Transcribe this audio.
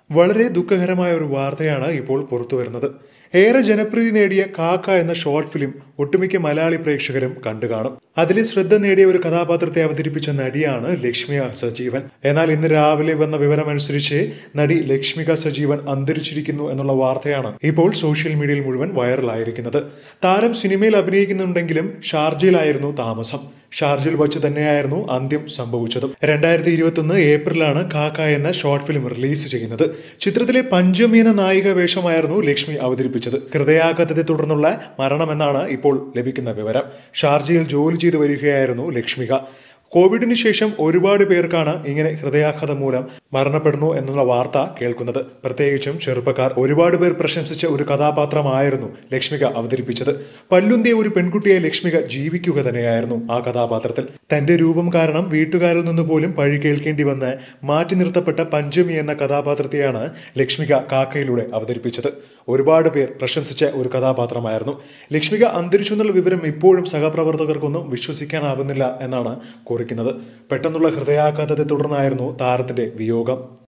വളരെ ദുഃഖകരമായ ഒരു വാർത്തയാണ് ഇപ്പോൾ പുറത്തു വരുന്നത് ഏറെ ജനപ്രീതി നേടിയ കാക്ക എന്ന ഷോർട്ട് ഫിലിം ഒട്ടുമിക്ക മലയാളി പ്രേക്ഷകരും കണ്ടു കാണും അതിൽ ശ്രദ്ധ നേടിയ ഒരു കഥാപാത്രത്തെ അവതരിപ്പിച്ച നടിയാണ് ലക്ഷ്മിക സജീവൻ എന്നാൽ ഇന്ന് രാവിലെ വന്ന വിവരമനുസരിച്ച് നടി ലക്ഷ്മിക സജീവൻ അന്തരിച്ചിരിക്കുന്നു എന്നുള്ള വാർത്തയാണ് ഇപ്പോൾ സോഷ്യൽ മീഡിയയിൽ മുഴുവൻ വൈറലായിരിക്കുന്നത് താരം സിനിമയിൽ അഭിനയിക്കുന്നുണ്ടെങ്കിലും ഷാർജയിലായിരുന്നു താമസം ഷാർജയിൽ വച്ച് തന്നെയായിരുന്നു അന്ത്യം സംഭവിച്ചതും രണ്ടായിരത്തി ഇരുപത്തൊന്ന് ഏപ്രിലാണ് കാക്ക എന്ന ഷോർട്ട് ഫിലിം റിലീസ് ചെയ്യുന്നത് ചിത്രത്തിലെ പഞ്ചമി എന്ന നായിക വേഷമായിരുന്നു ലക്ഷ്മി അവതരിപ്പിച്ചത് ഹൃദയാഘാതത്തെ തുടർന്നുള്ള മരണമെന്നാണ് ഇപ്പോൾ ലഭിക്കുന്ന വിവരം ഷാർജയിൽ ജോലി ചെയ്തു വരികയായിരുന്നു ലക്ഷ്മിക കോവിഡിന് ശേഷം ഒരുപാട് പേർക്കാണ് ഇങ്ങനെ ഹൃദയാഘാതം മൂലം മരണപ്പെടുന്നു എന്നുള്ള വാർത്ത കേൾക്കുന്നത് പ്രത്യേകിച്ചും ചെറുപ്പക്കാർ ഒരുപാട് പേർ പ്രശംസിച്ച ഒരു കഥാപാത്രമായിരുന്നു ലക്ഷ്മിക അവതരിപ്പിച്ചത് പല്ലുന്തിയ ഒരു പെൺകുട്ടിയെ ലക്ഷ്മിക ജീവിക്കുക തന്നെയായിരുന്നു ആ കഥാപാത്രത്തിൽ തന്റെ രൂപം കാരണം വീട്ടുകാരിൽ നിന്ന് പോലും പഴി കേൾക്കേണ്ടി വന്ന് മാറ്റി നിർത്തപ്പെട്ട പഞ്ചമി എന്ന കഥാപാത്രത്തെയാണ് ലക്ഷ്മിക കാക്കയിലൂടെ അവതരിപ്പിച്ചത് ഒരുപാട് പേർ പ്രശംസിച്ച ഒരു കഥാപാത്രമായിരുന്നു ലക്ഷ്മിക അന്തരിച്ചു എന്നുള്ള വിവരം ഇപ്പോഴും സഹപ്രവർത്തകർക്കൊന്നും വിശ്വസിക്കാനാവുന്നില്ല എന്നാണ് കുറിക്കുന്നത് പെട്ടെന്നുള്ള ഹൃദയാഘാതത്തെ തുടർന്നായിരുന്നു താരത്തിന്റെ വിയോഗം